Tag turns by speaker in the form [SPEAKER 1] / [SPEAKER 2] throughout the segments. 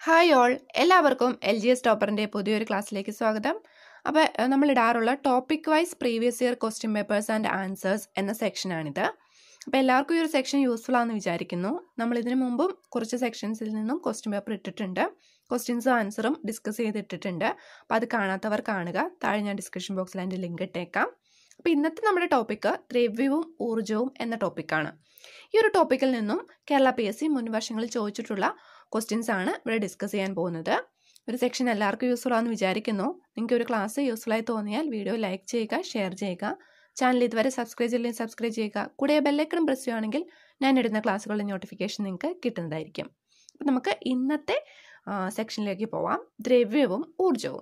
[SPEAKER 1] hi all എല്ലാവർക്കും L G S ടോപ്പറിൻ്റെ പുതിയൊരു ക്ലാസ്സിലേക്ക് സ്വാഗതം അപ്പോൾ ഏഹ്, നമ്മൾ ഇടാറുള്ള topic wise previous year question papers and answers എന്ന സെക്ഷനാണിത് അപ്പോൾ എല്ലാവർക്കും ഈ ഒരു സെക്ഷൻ യൂസ്ഫുൾ ആണെന്ന് വിചാരിക്കുന്നു നമ്മൾ ഇതിനു മുമ്പും കുറച്ച് സെക്ഷൻസിൽ നിന്നും ക്വസ്റ്റ്യൻ പേപ്പർ ഇട്ടിട്ടുണ്ട് ക്വസ്റ്റ്യൻസും ആൻസറും ഡിസ്കസ് ചെയ്തിട്ടിട്ടുണ്ട് അപ്പോൾ അത് കാണാത്തവർ കാണുക താഴെ ഞാൻ ഡിസ്കഷൻ ബോക്സിൽ അതിൻ്റെ ലിങ്ക് ഇട്ടേക്കാം അപ്പോൾ ഇന്നത്തെ നമ്മുടെ ടോപ്പിക്ക് ദ്രവ്യവും ഊർജ്ജവും എന്ന ടോപ്പിക്കാണ് ഈ ഒരു ടോപ്പിക്കിൽ നിന്നും കേരള പി എസ് സി മുൻ വർഷങ്ങളിൽ ചോദിച്ചിട്ടുള്ള ക്വസ്റ്റ്യൻസ് ആണ് ഇവിടെ ഡിസ്കസ് ചെയ്യാൻ പോകുന്നത് ഒരു സെക്ഷൻ എല്ലാവർക്കും യൂസ്ഫുൾ ആണെന്ന് വിചാരിക്കുന്നു നിങ്ങൾക്ക് ഒരു ക്ലാസ് യൂസ്ഫുൾ ആയി തോന്നിയാൽ വീഡിയോ ലൈക്ക് ചെയ്യുക ഷെയർ ചെയ്യുക ചാനൽ ഇതുവരെ സബ്സ്ക്രൈബ് ചെയ്തില്ലെങ്കിൽ സബ്സ്ക്രൈബ് ചെയ്യുക കൂടെ ബെല്ലൈക്കൺ പ്രസ് ചെയ്യുകയാണെങ്കിൽ ഞാൻ ഇടുന്ന ക്ലാസ്സുകളുടെ നോട്ടിഫിക്കേഷൻ നിങ്ങൾക്ക് കിട്ടുന്നതായിരിക്കും അപ്പം നമുക്ക് ഇന്നത്തെ സെക്ഷനിലേക്ക് പോവാം ദ്രവ്യവും ഊർജവും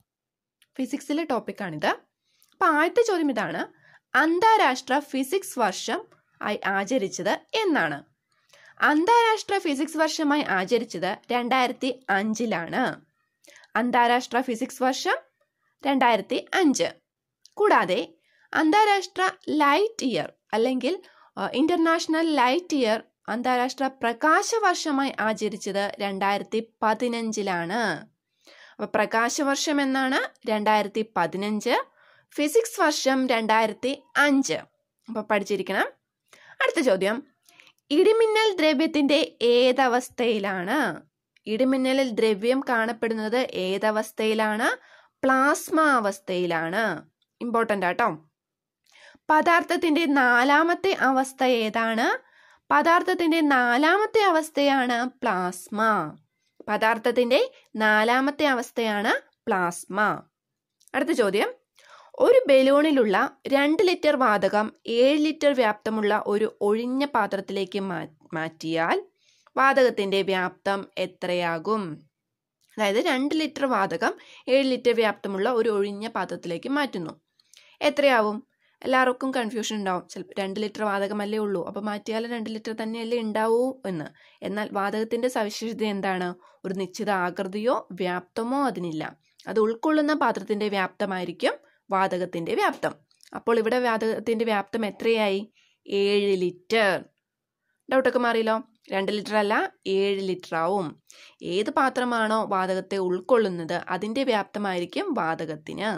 [SPEAKER 1] ഫിസിക്സിലെ ടോപ്പിക്കാണിത് അപ്പം ആദ്യത്തെ ചോദ്യം ഇതാണ് അന്താരാഷ്ട്ര ഫിസിക്സ് വർഷം ആയി ആചരിച്ചത് എന്നാണ് അന്താരാഷ്ട്ര ഫിസിക്സ് വർഷമായി ആചരിച്ചത് രണ്ടായിരത്തി അഞ്ചിലാണ് അന്താരാഷ്ട്ര ഫിസിക്സ് വർഷം രണ്ടായിരത്തി അഞ്ച് കൂടാതെ അന്താരാഷ്ട്ര ലൈറ്റ് ഇയർ അല്ലെങ്കിൽ ഇന്റർനാഷണൽ ലൈറ്റ് ഇയർ അന്താരാഷ്ട്ര പ്രകാശ വർഷമായി ആചരിച്ചത് രണ്ടായിരത്തി പതിനഞ്ചിലാണ് അപ്പൊ പ്രകാശ വർഷം എന്നാണ് രണ്ടായിരത്തി പതിനഞ്ച് ഫിസിക്സ് വർഷം രണ്ടായിരത്തി അഞ്ച് അപ്പൊ പഠിച്ചിരിക്കണം അടുത്ത ചോദ്യം ഇടിമിന്നൽ ദ്രവ്യത്തിന്റെ ഏതവസ്ഥയിലാണ് ഇടിമിന്നലിൽ ദ്രവ്യം കാണപ്പെടുന്നത് ഏതവസ്ഥയിലാണ് പ്ലാസ്മ അവസ്ഥയിലാണ് ഇമ്പോർട്ടൻ്റ് ആട്ടോ പദാർത്ഥത്തിന്റെ നാലാമത്തെ അവസ്ഥ ഏതാണ് പദാർത്ഥത്തിന്റെ നാലാമത്തെ അവസ്ഥയാണ് പ്ലാസ്മ പദാർത്ഥത്തിന്റെ നാലാമത്തെ അവസ്ഥയാണ് പ്ലാസ്മ അടുത്ത ചോദ്യം ഒരു ബലൂണിലുള്ള രണ്ട് ലിറ്റർ വാതകം ഏഴ് ലിറ്റർ വ്യാപ്തമുള്ള ഒരു ഒഴിഞ്ഞ പാത്രത്തിലേക്ക് മാ- മാറ്റിയാൽ വാതകത്തിന്റെ വ്യാപ്തം എത്രയാകും അതായത് രണ്ട് ലിറ്റർ വാതകം ഏഴ് ലിറ്റർ വ്യാപ്തമുള്ള ഒരു ഒഴിഞ്ഞ പാത്രത്തിലേക്ക് മാറ്റുന്നു എത്രയാവും എല്ലാവർക്കും കൺഫ്യൂഷൻ ഉണ്ടാവും ചിലപ്പോൾ രണ്ട് ലിറ്റർ വാതകമല്ലേ ഉള്ളൂ അപ്പോൾ മാറ്റിയാൽ രണ്ട് ലിറ്റർ തന്നെയല്ലേ ഉണ്ടാവൂ എന്ന് എന്നാൽ വാതകത്തിന്റെ സവിശേഷത എന്താണ് ഒരു നിശ്ചിത ആകൃതിയോ വ്യാപ്തമോ അതിനില്ല അത് ഉൾക്കൊള്ളുന്ന പാത്രത്തിന്റെ വ്യാപ്തമായിരിക്കും വാതകത്തിന്റെ വ്യാപ്തം അപ്പോൾ ഇവിടെ വാതകത്തിന്റെ വ്യാപ്തം എത്രയായി ഏഴ് ലിറ്റർ ഡൗട്ടൊക്കെ മാറിയല്ലോ രണ്ട് ലിറ്റർ അല്ല ഏഴ് ലിറ്റർ ആവും ഏത് പാത്രമാണോ വാതകത്തെ ഉൾക്കൊള്ളുന്നത് അതിന്റെ വ്യാപ്തമായിരിക്കും വാതകത്തിന്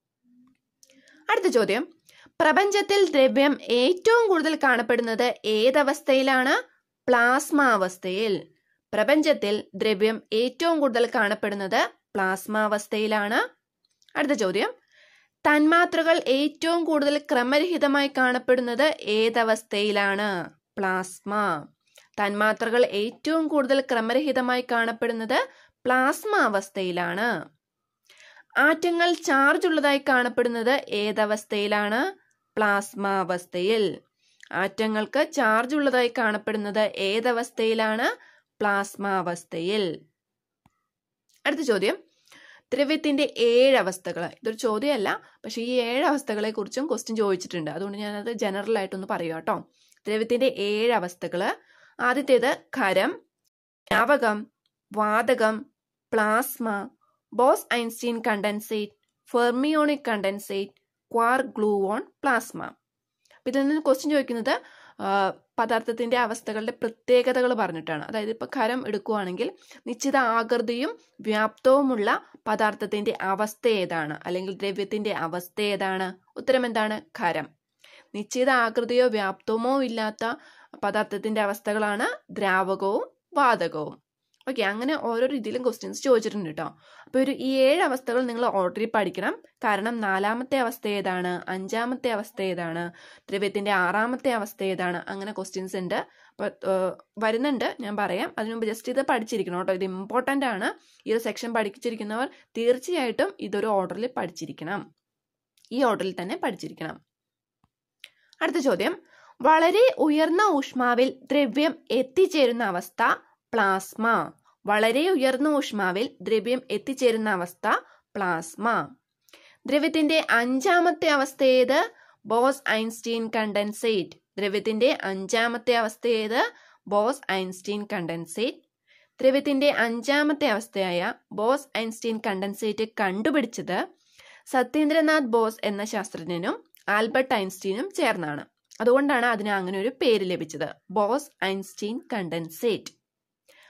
[SPEAKER 1] അടുത്ത ചോദ്യം പ്രപഞ്ചത്തിൽ ദ്രവ്യം ഏറ്റവും കൂടുതൽ കാണപ്പെടുന്നത് ഏതവസ്ഥയിലാണ് പ്ലാസ്മ അവസ്ഥയിൽ പ്രപഞ്ചത്തിൽ ദ്രവ്യം ഏറ്റവും കൂടുതൽ കാണപ്പെടുന്നത് പ്ലാസ്മ അവസ്ഥയിലാണ് അടുത്ത ചോദ്യം തന്മാത്രകൾ ഏറ്റവും കൂടുതൽ ക്രമരഹിതമായി കാണപ്പെടുന്നത് ഏതവസ്ഥയിലാണ് പ്ലാസ്മ തന്മാത്രകൾ ഏറ്റവും കൂടുതൽ ക്രമരഹിതമായി കാണപ്പെടുന്നത് പ്ലാസ്മ അവസ്ഥയിലാണ് ആറ്റങ്ങൾ ചാർജ് ഉള്ളതായി കാണപ്പെടുന്നത് ഏതവസ്ഥയിലാണ് പ്ലാസ്മ അവസ്ഥയിൽ ആറ്റങ്ങൾക്ക് ചാർജ് ഉള്ളതായി കാണപ്പെടുന്നത് ഏതവസ്ഥയിലാണ് പ്ലാസ്മ അവസ്ഥയിൽ അടുത്ത ചോദ്യം ദ്രവ്യത്തിന്റെ ഏഴ് അവസ്ഥകൾ ഇതൊരു ചോദ്യമല്ല പക്ഷേ ഈ ഏഴ് അവസ്ഥകളെ കുറിച്ചും ക്വസ്റ്റ്യൻ ചോദിച്ചിട്ടുണ്ട് അതുകൊണ്ട് ഞാനത് ജനറൽ ആയിട്ടൊന്ന് പറയുക കേട്ടോ ദ്രവ്യത്തിന്റെ ഏഴ് അവസ്ഥകൾ ആദ്യത്തേത് ഖരം ദ്രാവകം വാതകം plasma Bose Einstein condensate fermionic condensate quark gluon plasma അപ്പം ഇതിൽ നിന്ന് ക്വസ്റ്റ്യൻ ചോദിക്കുന്നത് ആ, പദാർത്ഥത്തിന്റെ അവസ്ഥകളുടെ പ്രത്യേകതകൾ പറഞ്ഞിട്ടാണ് അതായത് ഇപ്പോൾ ഖരം എടുക്കുകയാണെങ്കിൽ നിശ്ചിത ആകൃതിയും വ്യാപ്തവുമുള്ള പദാർത്ഥത്തിന്റെ അവസ്ഥ ഏതാണ് അല്ലെങ്കിൽ ദ്രവ്യത്തിന്റെ അവസ്ഥ ഏതാണ് ഉത്തരം എന്താണ് ഖരം നിശ്ചിത ആകൃതിയോ വ്യാപ്തമോ ഇല്ലാത്ത പദാർത്ഥത്തിന്റെ അവസ്ഥകളാണ് ദ്രാവകവും വാതകവും ഓക്കെ അങ്ങനെ ഓരോ രീതിയിലും ക്വസ്റ്റ്യൻസ് ചോദിച്ചിട്ടുണ്ട് കേട്ടോ അപ്പോൾ ഒരു ഈ ഏഴ് അവസ്ഥകൾ നിങ്ങൾ ഓർഡറിൽ പഠിക്കണം കാരണം നാലാമത്തെ അവസ്ഥ ഏതാണ് അഞ്ചാമത്തെ അവസ്ഥ ഏതാണ് ദ്രവ്യത്തിന്റെ ആറാമത്തെ അവസ്ഥ ഏതാണ് അങ്ങനെ ക്വസ്റ്റ്യൻസ് ഉണ്ട് അപ്പോൾ വരുന്നുണ്ട് ഞാൻ പറയാം അതിനു മുമ്പ് ജസ്റ്റ് ഇത് പഠിച്ചിരിക്കണം കേട്ടോ ഇത് ഇമ്പോർട്ടൻ്റ് ആണ് ഈ ഒരു സെക്ഷൻ പഠിച്ചിരിക്കുന്നവർ തീർച്ചയായിട്ടും ഇതൊരു ഓർഡറിൽ പഠിച്ചിരിക്കണം ഈ ഓർഡറിൽ തന്നെ പഠിച്ചിരിക്കണം അടുത്ത ചോദ്യം വളരെ ഉയർന്ന ഊഷ്മാവിൽ ദ്രവ്യം എത്തിച്ചേരുന്ന അവസ്ഥ പ്ലാസ്മ വളരെ ഉയർന്ന ഊഷ്മാവിൽ ദ്രവ്യം എത്തിച്ചേരുന്ന അവസ്ഥ പ്ലാസ്മ ദ്രവ്യത്തിന്റെ അഞ്ചാമത്തെ അവസ്ഥ ഏത് ബോസ് ഐൻസ്റ്റീൻ കണ്ടൻസേറ്റ് ദ്രവ്യത്തിന്റെ അഞ്ചാമത്തെ അവസ്ഥ ഏത് ബോസ് ഐൻസ്റ്റീൻ കണ്ടൻസേറ്റ് ദ്രവ്യത്തിന്റെ അഞ്ചാമത്തെ അവസ്ഥയായ ബോസ് ഐൻസ്റ്റീൻ കണ്ടൻസേറ്റ് കണ്ടുപിടിച്ചത് സത്യേന്ദ്രനാഥ് ബോസ് എന്ന ശാസ്ത്രജ്ഞനും ആൽബർട്ട് ഐൻസ്റ്റീനും ചേർന്നാണ് അതുകൊണ്ടാണ് അതിന് അങ്ങനെ ഒരു പേര് ലഭിച്ചത് ബോസ് ഐൻസ്റ്റീൻ കണ്ടൻസേറ്റ്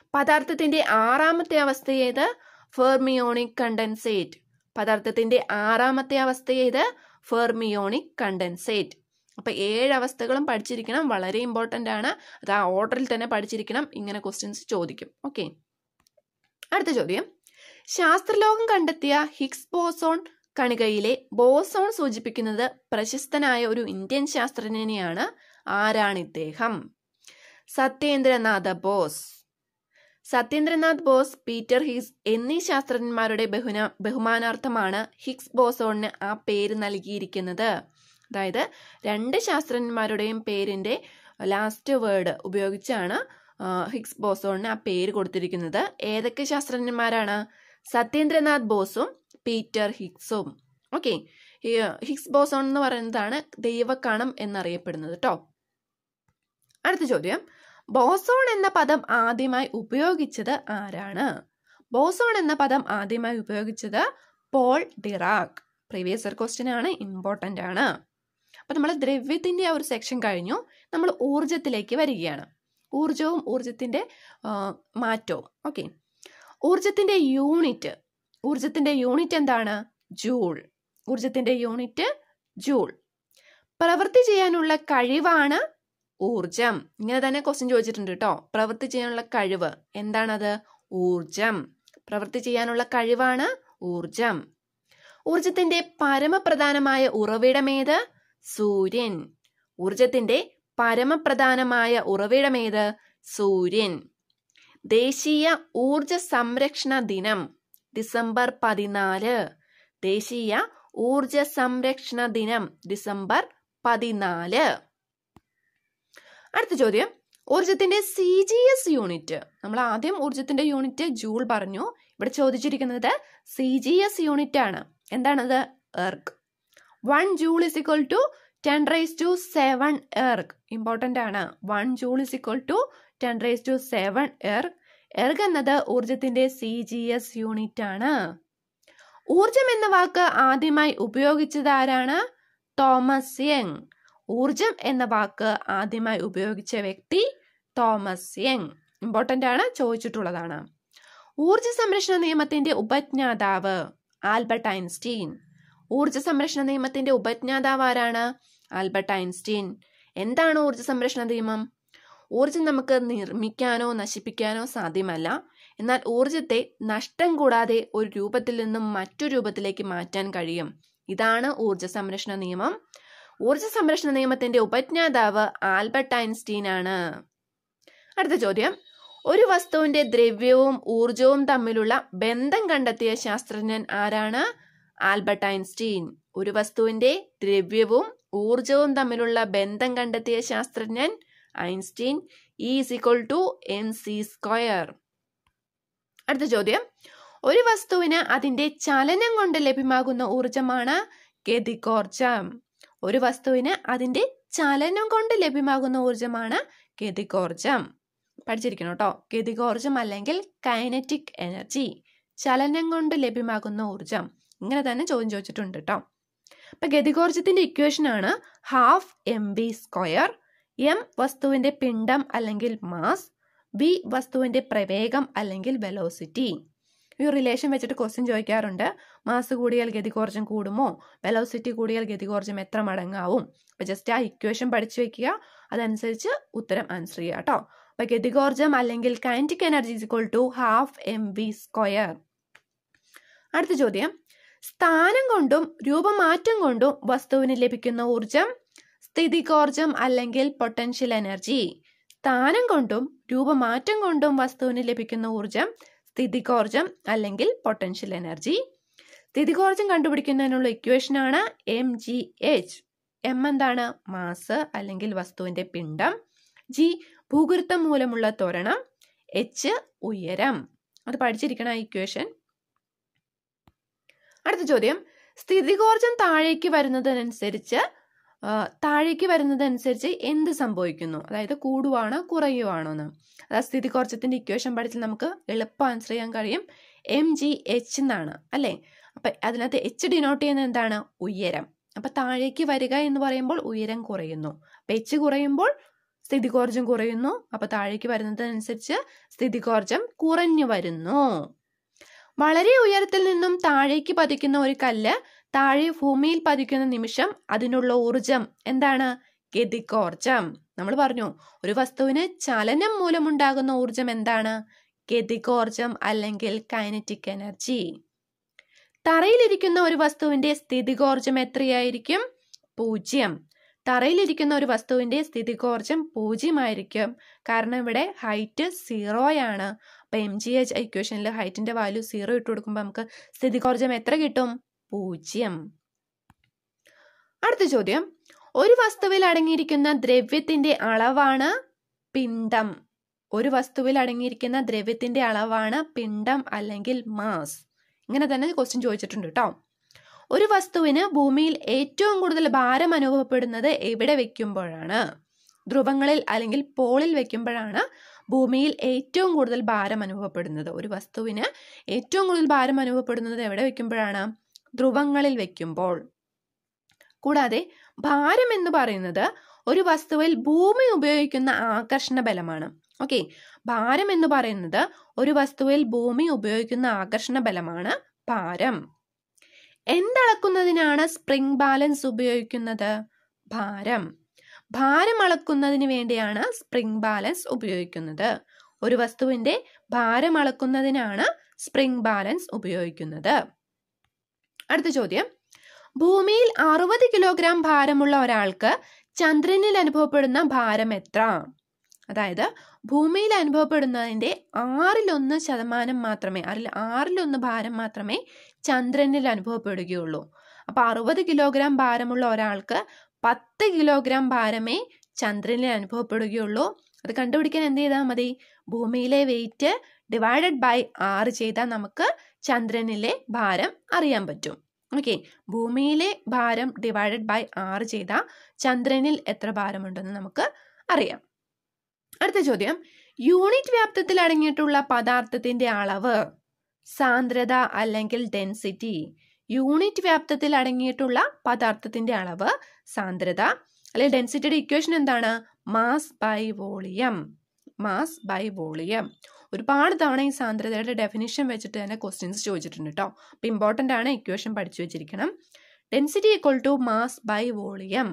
[SPEAKER 1] പദാർത്ഥത്തിന്റെ ആറാമത്തെ അവസ്ഥ ഏത് ഫെർമിയോണിക് കണ്ടൻസേറ്റ് പദാർത്ഥത്തിന്റെ ആറാമത്തെ അവസ്ഥ ഏത് ഫെർമിയോണിക് കണ്ടൻസേറ്റ് അപ്പൊ ഏഴ് അവസ്ഥകളും പഠിച്ചിരിക്കണം വളരെ ഇമ്പോർട്ടൻ്റ് ആണ് അത് ആ ഓർഡറിൽ തന്നെ പഠിച്ചിരിക്കണം ഇങ്ങനെ ക്വസ്റ്റ്യൻസ് ചോദിക്കും ഓക്കെ അടുത്ത ചോദ്യം ശാസ്ത്രലോകം കണ്ടെത്തിയ ഹിഗ്സ് ബോസോൺ കണികയിലെ ബോസോൺ സൂചിപ്പിക്കുന്നത് പ്രശസ്തനായ ഒരു ഇന്ത്യൻ ശാസ്ത്രജ്ഞനെയാണ് ആരാണ് ഇദ്ദേഹം സത്യേന്ദ്രനാഥ ബോസ് സത്യേന്ദ്രനാഥ് ബോസ് പീറ്റർ ഹിഗ്സ് എന്നീ ശാസ്ത്രജ്ഞന്മാരുടെ ബഹുന ബഹുമാനാർത്ഥമാണ് ഹിഗ്സ് ബോസോണിന് ആ പേര് നൽകിയിരിക്കുന്നത് അതായത് രണ്ട് ശാസ്ത്രജ്ഞന്മാരുടെയും പേരിന്റെ ലാസ്റ്റ് വേർഡ് ഉപയോഗിച്ചാണ് ഹിഗ്സ് ബോസോണിന് ആ പേര് കൊടുത്തിരിക്കുന്നത് ഏതൊക്കെ ശാസ്ത്രജ്ഞന്മാരാണ് സത്യേന്ദ്രനാഥ് ബോസും പീറ്റർ ഹിഗ്സും ഓക്കെ ഹിഗ്സ് ബോസോൺ എന്ന് പറയുന്നതാണ് ദൈവക്കണം എന്നറിയപ്പെടുന്നത് കേട്ടോ അടുത്ത ചോദ്യം ബോസോൺ എന്ന പദം ആദ്യമായി ഉപയോഗിച്ചത് ആരാണ് ബോസോൺ എന്ന പദം ആദ്യമായി ഉപയോഗിച്ചത് Paul Dirac previous year question ആണ് ഇമ്പോർട്ടൻ്റ് ആണ് അപ്പം നമ്മൾ ദ്രവ്യത്തിൻ്റെ ആ ഒരു സെക്ഷൻ കഴിഞ്ഞു നമ്മൾ ഊർജത്തിലേക്ക് വരികയാണ് ഊർജവും ഊർജത്തിൻ്റെ മാറ്റവും ഓക്കെ ഊർജത്തിൻ്റെ യൂണിറ്റ് ഊർജത്തിൻ്റെ യൂണിറ്റ് എന്താണ് ജൂൾ ഊർജത്തിൻ്റെ യൂണിറ്റ് ജൂൾ പ്രവൃത്തി ചെയ്യാനുള്ള കഴിവാണ് ഊർജം ഇങ്ങനെ തന്നെ ക്വസ്റ്റ്യൻ ചോദിച്ചിട്ടുണ്ട് കേട്ടോ പ്രവൃത്തി ചെയ്യാനുള്ള കഴിവ് എന്താണത് ഊർജം പ്രവൃത്തി ചെയ്യാനുള്ള കഴിവാണ് ഊർജം ഊർജത്തിന്റെ പരമപ്രധാനമായ ഉറവിടമേത് സൂര്യൻ ഊർജത്തിന്റെ പരമപ്രധാനമായ ഉറവിടമേത് സൂര്യൻ ദേശീയ ഊർജ സംരക്ഷണ ദിനം ഡിസംബർ പതിനാല് ദേശീയ ഊർജ സംരക്ഷണ ദിനം ഡിസംബർ പതിനാല് അടുത്ത ചോദ്യം ഊർജത്തിന്റെ സി ജി എസ് യൂണിറ്റ് നമ്മൾ ആദ്യം ഊർജത്തിന്റെ യൂണിറ്റ് ജൂൾ പറഞ്ഞു ഇവിടെ ചോദിച്ചിരിക്കുന്നത് സി ജി എസ് യൂണിറ്റ് ആണ് എന്താണത് erg one joule is equal to ten raise to seven erg important ആണ് one joule is equal to ten raise to seven erg erg എന്നത് ഊർജത്തിന്റെ സി ജി എസ് യൂണിറ്റ് ആണ് ഊർജം എന്ന വാക്ക് ആദ്യമായി ഉപയോഗിച്ചത് ആരാണ് തോമസ് യങ് ഊർജം എന്ന വാക്ക് ആദ്യമായി ഉപയോഗിച്ച വ്യക്തി തോമസ് യങ് ഇമ്പോർട്ടൻ്റ് ആണ് ചോദിച്ചിട്ടുള്ളതാണ് ഊർജ സംരക്ഷണ നിയമത്തിന്റെ ഉപജ്ഞാതാവ് ആൽബർട്ട് ഐൻസ്റ്റീൻ ഊർജ സംരക്ഷണ നിയമത്തിന്റെ ഉപജ്ഞാതാവ് ആരാണ് ആൽബർട്ട് ഐൻസ്റ്റീൻ എന്താണ് ഊർജ സംരക്ഷണ നിയമം ഊർജം നമുക്ക് നിർമ്മിക്കാനോ നശിപ്പിക്കാനോ സാധ്യമല്ല എന്നാൽ ഊർജത്തെ നഷ്ടം കൂടാതെ ഒരു രൂപത്തിൽ നിന്നും മറ്റു രൂപത്തിലേക്ക് മാറ്റാൻ കഴിയും ഇതാണ് ഊർജ സംരക്ഷണ നിയമം ഊർജ സംരക്ഷണ നിയമത്തിന്റെ ഉപജ്ഞാതാവ് ആൽബർട്ട് ഐൻസ്റ്റീൻ ആണ് അടുത്ത ചോദ്യം ഒരു വസ്തുവിന്റെ ദ്രവ്യവും ഊർജവും തമ്മിലുള്ള ബന്ധം കണ്ടെത്തിയ ശാസ്ത്രജ്ഞൻ ആരാണ് ആൽബർട്ട് ഐൻസ്റ്റീൻ ഒരു വസ്തുവിന്റെ ദ്രവ്യവും ഊർജവും തമ്മിലുള്ള ബന്ധം കണ്ടെത്തിയ ശാസ്ത്രജ്ഞൻ Einstein is equal to M C square അടുത്ത ചോദ്യം ഒരു വസ്തുവിന് അതിന്റെ ചലനം കൊണ്ട് ലഭ്യമാകുന്ന ഊർജമാണ് ഗതികോർജം ഒരു വസ്തുവിന് അതിന്റെ ചലനം കൊണ്ട് ലഭ്യമാകുന്ന ഊർജമാണ് ഗതികോർജം പഠിച്ചിരിക്കണം കേട്ടോ ഗതികോർജം അല്ലെങ്കിൽ കൈനറ്റിക് എനർജി ചലനം കൊണ്ട് ലഭ്യമാകുന്ന ഊർജം ഇങ്ങനെ തന്നെ ചോദ്യം ചോദിച്ചിട്ടുണ്ട് കേട്ടോ അപ്പൊ ഗതികോർജത്തിന്റെ ഇക്വേഷൻ ആണ് half M B square M വസ്തുവിന്റെ പിണ്ഡം അല്ലെങ്കിൽ മാസ് വി വസ്തുവിന്റെ പ്രവേഗം അല്ലെങ്കിൽ വെലോസിറ്റി ഈ റിലേഷൻ വെച്ചിട്ട് ക്വസ്റ്റ്യൻ ചോദിക്കാറുണ്ട് മാസ് കൂടിയാൽ ഗതികോർജം കൂടുമോ വെലോസിറ്റി കൂടിയാൽ ഗതികോർജം എത്ര മടങ്ങാവും അപ്പൊ ജസ്റ്റ് ആ ഇക്വേഷൻ പഠിച്ചു വെക്കുക അതനുസരിച്ച് ഉത്തരം ആൻസർ ചെയ്യുക കേട്ടോ അപ്പൊ ഗതികോർജം അല്ലെങ്കിൽ kinetic energy equal to half M V square അടുത്ത ചോദ്യം സ്ഥാനം കൊണ്ടും രൂപമാറ്റം കൊണ്ടും വസ്തുവിന് ലഭിക്കുന്ന ഊർജം സ്ഥിതികോർജം അല്ലെങ്കിൽ പൊട്ടൻഷ്യൽ എനർജി സ്ഥാനം കൊണ്ടും രൂപമാറ്റം കൊണ്ടും വസ്തുവിന് ലഭിക്കുന്ന ഊർജം സ്ഥിതികോർജം അല്ലെങ്കിൽ പൊട്ടൻഷ്യൽ എനർജി സ്ഥിതികോർജം കണ്ടുപിടിക്കുന്നതിനുള്ള ഇക്വേഷനാണ് എം ജി എച്ച് എം എന്താണ് മാസ് അല്ലെങ്കിൽ വസ്തുവിന്റെ പിണ്ഡം ജി ഭൂഗുരുത്വം മൂലമുള്ള ത്വരണം എച്ച് ഉയരം അത് പഠിച്ചിരിക്കണം ആ ഇക്വേഷൻ അടുത്ത ചോദ്യം സ്ഥിതികോർജം താഴേക്ക് വരുന്നതിനനുസരിച്ച് താഴേക്ക് വരുന്നതനുസരിച്ച് എന്ത് സംഭവിക്കുന്നു അതായത് കൂടുവാണോ കുറയുവാണോ എന്ന് അതായത് സ്ഥിതികോർജത്തിന്റെ ഇക്വേഷൻ പഠിച്ച് നമുക്ക് എളുപ്പം ആൻസർ ചെയ്യാൻ കഴിയും എം ജി എച്ച് എന്നാണ് അല്ലേ അപ്പൊ അതിനകത്ത് എച്ച് ഡിനോട്ട് ചെയ്യുന്നത് എന്താണ് ഉയരം അപ്പൊ താഴേക്ക് വരിക എന്ന് പറയുമ്പോൾ ഉയരം കുറയുന്നു അപ്പൊ എച്ച് കുറയുമ്പോൾ സ്ഥിതികോർജം കുറയുന്നു അപ്പോൾ താഴേക്ക് വരുന്നതനുസരിച്ച് സ്ഥിതികോർജം കുറഞ്ഞു വരുന്നു വളരെ ഉയരത്തിൽ നിന്നും താഴേക്ക് പതിക്കുന്ന ഒരു കല്ല് താഴെ ഭൂമിയിൽ പതിക്കുന്ന നിമിഷം അതിനുള്ള ഊർജം എന്താണ് ഗതികോർജം നമ്മൾ പറഞ്ഞു ഒരു വസ്തുവിന് ചലനം മൂലമുണ്ടാകുന്ന ഊർജം എന്താണ് ഗതികോർജം അല്ലെങ്കിൽ കൈനറ്റിക് എനർജി തറയിലിരിക്കുന്ന ഒരു വസ്തുവിന്റെ സ്ഥിതികോർജം എത്രയായിരിക്കും പൂജ്യം തറയിലിരിക്കുന്ന ഒരു വസ്തുവിന്റെ സ്ഥിതികോർജം പൂജ്യമായിരിക്കും കാരണം ഇവിടെ ഹൈറ്റ് സീറോയാണ് അപ്പം എം ജി എച്ച് ഇക്വേഷനിൽ ഹൈറ്റിന്റെ വാല്യൂ സീറോ ഇട്ട് കൊടുക്കുമ്പോൾ നമുക്ക് സ്ഥിതികോർജം എത്ര കിട്ടും പൂജ്യം അടുത്ത ചോദ്യം ഒരു വസ്തുവിൽ അടങ്ങിയിരിക്കുന്ന ദ്രവ്യത്തിന്റെ അളവാണ് പിണ്ഡം ഒരു വസ്തുവിൽ അടങ്ങിയിരിക്കുന്ന ദ്രവ്യത്തിന്റെ അളവാണ് പിണ്ഡം അല്ലെങ്കിൽ മാസ് ഇങ്ങനെ തന്നെ ക്വസ്റ്റ്യൻ ചോദിച്ചിട്ടുണ്ട് കേട്ടോ ഒരു വസ്തുവിന് ഭൂമിയിൽ ഏറ്റവും കൂടുതൽ ഭാരം അനുഭവപ്പെടുന്നത് എവിടെ വെക്കുമ്പോഴാണ് ധ്രുവങ്ങളിൽ അല്ലെങ്കിൽ പോളിൽ വെക്കുമ്പോഴാണ് ഭൂമിയിൽ ഏറ്റവും കൂടുതൽ ഭാരം അനുഭവപ്പെടുന്നത് ഒരു വസ്തുവിന് ഏറ്റവും കൂടുതൽ ഭാരം അനുഭവപ്പെടുന്നത് എവിടെ വെക്കുമ്പോഴാണ് ധ്രുവങ്ങളിൽ വെക്കുമ്പോൾ കൂടാതെ ഭാരം എന്ന് പറയുന്നത് ഒരു വസ്തുവിൽ ഭൂമി ഉപയോഗിക്കുന്ന ആകർഷണ ബലമാണ് ഓക്കെ ഭാരം എന്ന് പറയുന്നത് ഒരു വസ്തുവിൽ ഭൂമി ഉപയോഗിക്കുന്ന ആകർഷണ ബലമാണ് ഭാരം എന്തളക്കുന്നതിനാണ് സ്പ്രിംഗ് ബാലൻസ് ഉപയോഗിക്കുന്നത് ഭാരം ഭാരം അളക്കുന്നതിന് വേണ്ടിയാണ് സ്പ്രിംഗ് ബാലൻസ് ഉപയോഗിക്കുന്നത് ഒരു വസ്തുവിന്റെ ഭാരം അളക്കുന്നതിനാണ് സ്പ്രിംഗ് ബാലൻസ് ഉപയോഗിക്കുന്നത് അടുത്ത ചോദ്യം ഭൂമിയിൽ അറുപത് കിലോഗ്രാം ഭാരമുള്ള ഒരാൾക്ക് ചന്ദ്രനിൽ അനുഭവപ്പെടുന്ന ഭാരം എത്ര അതായത് ഭൂമിയിൽ അനുഭവപ്പെടുന്നതിന്റെ ആറിലൊന്ന് ശതമാനം മാത്രമേ അതിൽ ആറിലൊന്ന് ഭാരം മാത്രമേ ചന്ദ്രനിൽ അനുഭവപ്പെടുകയുള്ളൂ അപ്പൊ അറുപത് കിലോഗ്രാം ഭാരമുള്ള ഒരാൾക്ക് പത്ത് കിലോഗ്രാം ഭാരമേ ചന്ദ്രനിൽ അനുഭവപ്പെടുകയുള്ളൂ അത് കണ്ടുപിടിക്കാൻ എന്ത് ചെയ്താൽ മതി ഭൂമിയിലെ വെയിറ്റ് ഡിവൈഡഡ് ബൈ ആറ് ചെയ്താൽ നമുക്ക് ചന്ദ്രനിലെ ഭാരം അറിയാൻ പറ്റും ഓക്കെ ഭൂമിയിലെ ഭാരം ഡിവൈഡഡ് ബൈ ആറ് ചെയ്താൽ ചന്ദ്രനിൽ എത്ര ഭാരമുണ്ടെന്ന് നമുക്ക് അറിയാം അടുത്ത ചോദ്യം യൂണിറ്റ് വ്യാപ്തത്തിൽ അടങ്ങിയിട്ടുള്ള പദാർത്ഥത്തിന്റെ അളവ് സാന്ദ്രത അല്ലെങ്കിൽ ഡെൻസിറ്റി യൂണിറ്റ് വ്യാപ്തത്തിൽ അടങ്ങിയിട്ടുള്ള പദാർത്ഥത്തിന്റെ അളവ് സാന്ദ്രത അല്ലെങ്കിൽ ഡെൻസിറ്റിയുടെ ഇക്വേഷൻ എന്താണ് mass by volume mass by volume ഒരുപാട് തവണ ഈ സാന്ദ്രതയുടെ ഡെഫിനിഷൻ വെച്ചിട്ട് തന്നെ ക്വസ്റ്റ്യൻസ് ചോദിച്ചിട്ടുണ്ട് കേട്ടോ അപ്പോൾ ഇമ്പോർട്ടൻ്റ് ആണ് ഇക്വേഷൻ പഠിച്ചു വെച്ചിരിക്കണം density equal to mass by volume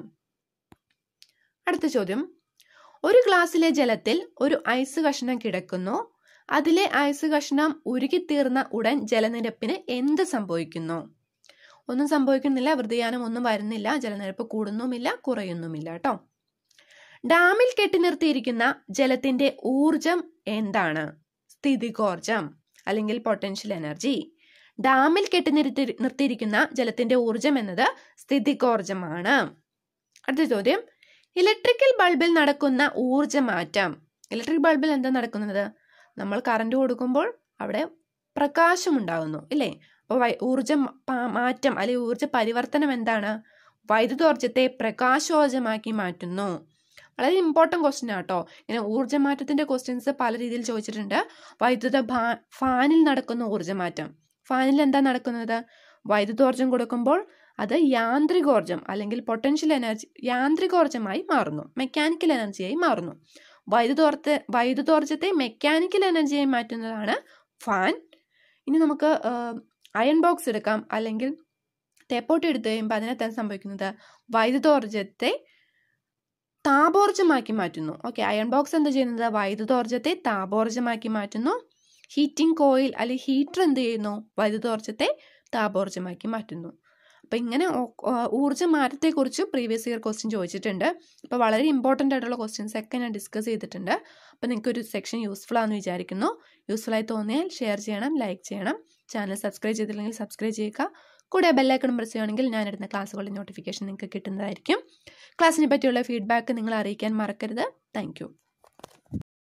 [SPEAKER 1] അടുത്ത ചോദ്യം ഒരു ഗ്ലാസ്സിലെ ജലത്തിൽ ഒരു ഐസ് കഷ്ണം കിടക്കുന്നു അതിലെ ഐസ് കഷ്ണം ഉരുകിത്തീർന്ന ഉടൻ ജലനിരപ്പിന് എന്ത് സംഭവിക്കുന്നു ഒന്നും സംഭവിക്കുന്നില്ല വൃതിയാനം ഒന്നും വരുന്നില്ല ജലനിരപ്പ് കൂടുന്നുമില്ല കുറയുന്നുമില്ല കേട്ടോ ഡാമിൽ കെട്ടി നിർത്തിയിരിക്കുന്ന ജലത്തിന്റെ ഊർജം എന്താണ് സ്ഥിതികോർജം അല്ലെങ്കിൽ പൊട്ടൻഷ്യൽ എനർജി ഡാമിൽ കെട്ടി നിർത്തി നിർത്തിയിരിക്കുന്ന ജലത്തിന്റെ ഊർജം എന്നത് സ്ഥിതികോർജമാണ് അടുത്ത ചോദ്യം ഇലക്ട്രിക്കൽ ബൾബിൽ നടക്കുന്ന ഊർജമാറ്റം ഇലക്ട്രിക് ബൾബിൽ എന്താ നടക്കുന്നത് നമ്മൾ കറണ്ട് കൊടുക്കുമ്പോൾ അവിടെ പ്രകാശം ഉണ്ടാകുന്നു ഇല്ലേ അപ്പോൾ ഊർജം മാറ്റം അല്ലെങ്കിൽ ഊർജ പരിവർത്തനം എന്താണ് വൈദ്യുതോർജത്തെ പ്രകാശോർജമാക്കി മാറ്റുന്നു വളരെ ഇമ്പോർട്ടൻറ്റ് ക്വസ്റ്റ്യൻ ആട്ടോ ഇങ്ങനെ ഊർജ്ജമാറ്റത്തിന്റെ ക്വസ്റ്റ്യൻസ് പല രീതിയിൽ ചോദിച്ചിട്ടുണ്ട് വൈദ്യുത ഫാനിൽ നടക്കുന്ന ഊർജ്ജമാറ്റം ഫാനിൽ എന്താ നടക്കുന്നത് വൈദ്യുതോർജ്ജം കൊടുക്കുമ്പോൾ അത് യാന്ത്രികോർജ്ജം അല്ലെങ്കിൽ പൊട്ടൻഷ്യൽ എനർജി യാന്ത്രികോർജ്ജമായി മാറുന്നു മെക്കാനിക്കൽ എനർജിയായി മാറുന്നു വൈദ്യുതോർജ വൈദ്യുതോർജ്ജത്തെ മെക്കാനിക്കൽ എനർജിയായി മാറ്റുന്നതാണ് ഫാൻ ഇനി നമുക്ക് അയൺ ബോക്സ് എടുക്കാം അല്ലെങ്കിൽ തേപ്പോട്ടി എടുത്തു കഴിയുമ്പോൾ അതിനകത്താണ് സംഭവിക്കുന്നത് വൈദ്യുതോർജ്ജത്തെ താപോർജ്ജമാക്കി മാറ്റുന്നു ഓക്കെ അയൺ ബോക്സ് എന്താ ചെയ്യുന്നത് വൈദ്യുതോർജ്ജത്തെ താപോർജ്ജമാക്കി മാറ്റുന്നു ഹീറ്റിംഗ് കോയിൽ അല്ലെങ്കിൽ ഹീറ്റർ എന്ത് ചെയ്യുന്നു വൈദ്യുതോർജ്ജത്തെ താപോർജ്ജമാക്കി മാറ്റുന്നു അപ്പം ഇങ്ങനെ ഊർജ്ജ മാറ്റത്തെക്കുറിച്ച് പ്രീവിയസ് ഇയർ ക്വസ്റ്റ്യൻ ചോദിച്ചിട്ടുണ്ട് അപ്പോൾ വളരെ ഇമ്പോർട്ടൻ്റ് ആയിട്ടുള്ള ക്വസ്റ്റ്യൻസ് ഒക്കെ ഞാൻ ഡിസ്കസ് ചെയ്തിട്ടുണ്ട് അപ്പോൾ നിങ്ങൾക്ക് ഒരു സെക്ഷൻ യൂസ്ഫുൾ ആണെന്ന് വിചാരിക്കുന്നു യൂസ്ഫുൾ ആയി തോന്നിയാൽ ഷെയർ ചെയ്യണം ലൈക്ക് ചെയ്യണം ചാനൽ സബ്സ്ക്രൈബ് ചെയ്തില്ലെങ്കിൽ സബ്സ്ക്രൈബ് ചെയ്യുക കൂടെ ബെല്ലൈക്കൺ പ്രസ് ചെയ്യുകയാണെങ്കിൽ ഞാൻ ഇടുന്ന ക്ലാസ്സുകളുടെ നോട്ടിഫിക്കേഷൻ നിങ്ങൾക്ക് കിട്ടുന്നതായിരിക്കും ക്ലാസ്സിനെ പറ്റിയുള്ള ഫീഡ്ബാക്ക് നിങ്ങൾ അറിയിക്കാൻ മറക്കരുത് താങ്ക്